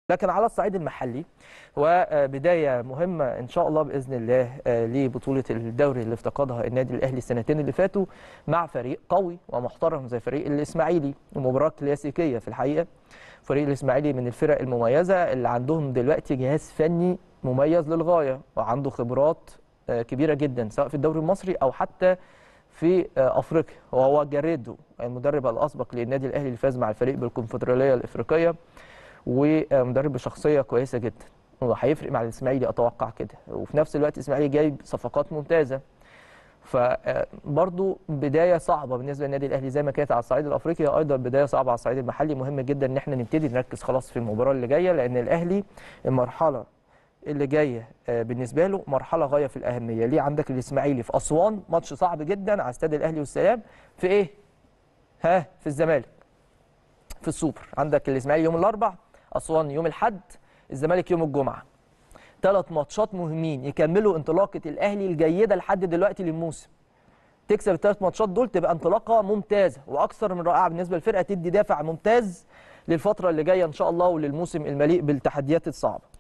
لكن على الصعيد المحلي وبدايه مهمه ان شاء الله باذن الله لبطوله الدوري اللي افتقدها النادي الاهلي السنتين اللي فاتوا مع فريق قوي ومحترم زي فريق الاسماعيلي ومباراه كلاسيكيه في الحقيقه فريق الاسماعيلي من الفرق المميزه اللي عندهم دلوقتي جهاز فني مميز للغايه وعنده خبرات كبيره جدا سواء في الدوري المصري او حتى في افريقيا وهو جاريدو المدرب الاسبق للنادي الاهلي اللي فاز مع الفريق بالكونفدراليه الافريقيه ومدرب بشخصيه كويسه جدا وهيفرق مع الاسماعيلي اتوقع كده وفي نفس الوقت الاسماعيلي جايب صفقات ممتازه فبرضه بدايه صعبه بالنسبه للنادي الاهلي زي ما كانت على الصعيد الافريقي ايضا بدايه صعبه على الصعيد المحلي مهم جدا ان احنا نبتدي نركز خلاص في المباراه اللي جايه لان الاهلي المرحله اللي جايه بالنسبه له مرحله غايه في الاهميه ليه عندك الاسماعيلي في اسوان ماتش صعب جدا على استاد الاهلي والسلام في ايه ها في الزمالك في السوبر عندك الاسماعيلي يوم الاربع اسوان يوم الاحد الزمالك يوم الجمعه ثلاث ماتشات مهمين يكملوا انطلاقه الاهلي الجيده لحد دلوقتي للموسم تكسب الثلاث ماتشات دول تبقى انطلاقه ممتازه واكثر من رائعه بالنسبه للفرقه تدي دافع ممتاز للفتره اللي جايه ان شاء الله وللموسم المليء بالتحديات الصعبه